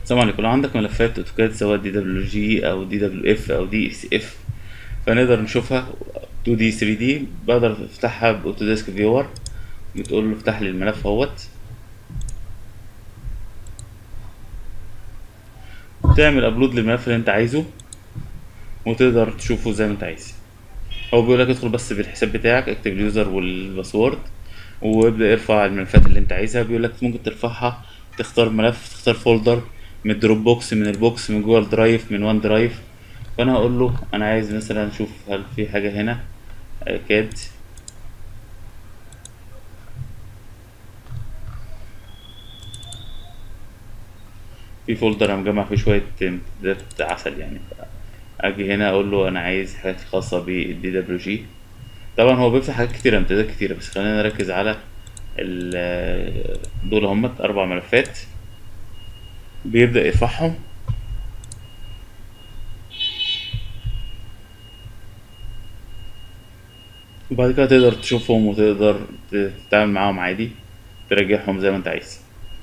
طبعا يكون عندك ملفات اوتوكاد سواء دي دبليو جي او دي دبليو اف او دي اس اف فنقدر نشوفها 2 دي 3 دي بقدر افتحها باوتوديسك فيور بتقول له افتح لي الملف اهوت تعمل ابلود للملف اللي انت عايزه وتقدر تشوفه زي ما انت عايز هو بيقول لك ادخل بس بالحساب بتاعك اكتب اليوزر والباسورد وابدا ارفع الملفات اللي انت عايزها بيقول لك ممكن ترفعها تختار ملف تختار فولدر من الدروب بوكس من البوكس من جوجل درايف من وان درايف فانا هقول له انا عايز مثلا اشوف هل في حاجه هنا آه، كاد في فولدر انا مجمع فيه شويه امتدادات عسل يعني اجي هنا اقول له انا عايز حاجات خاصه بالدي دبليو جي طبعا هو بيفتح حاجات كتيره امتدادات كتيره بس خلينا نركز على ال- دول همت اربع ملفات بيبدأ يرفعهم وبعد كده تقدر تشوفهم وتقدر تتعامل معاهم عادي ترجعهم زي ما انت عايز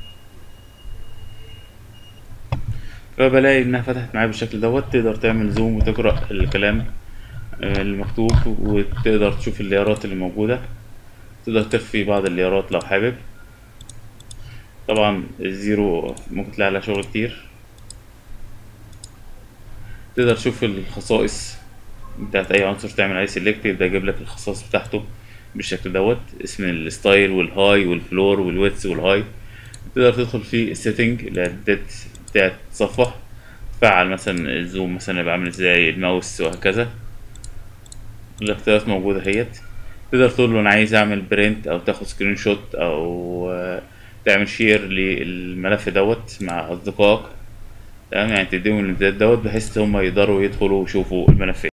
فبلاقي انها فتحت معايا بالشكل دوت تقدر تعمل زوم وتقرأ الكلام آه، المكتوب وتقدر تشوف الليارات اللي موجودة تقدر تخفي بعض الليارات لو حابب طبعا الزيرو ممكن تلاقي عليها شغل كتير تقدر تشوف الخصائص بتاعت اي عنصر تعمل عليه سيلكت يبدأ يجيب لك الخصائص بتاعته بالشكل دوت اسم الستايل والهاي والفلور والويتس والهاي تقدر تدخل في السيتنج الاعدادات بتاعت الصفحة تفعل مثلا الزوم مثلا يبقى عامل ازاي الماوس وهكذا الاختيارات موجودة اهيت تقدر تقول له انا عايز اعمل برنت او تاخد سكرين شوت او آه، تعمل شير للملف دوت مع اصدقائك تمام يعني تديهم الامتداد دوت بحيث هم يقدروا يدخلوا ويشوفوا الملفات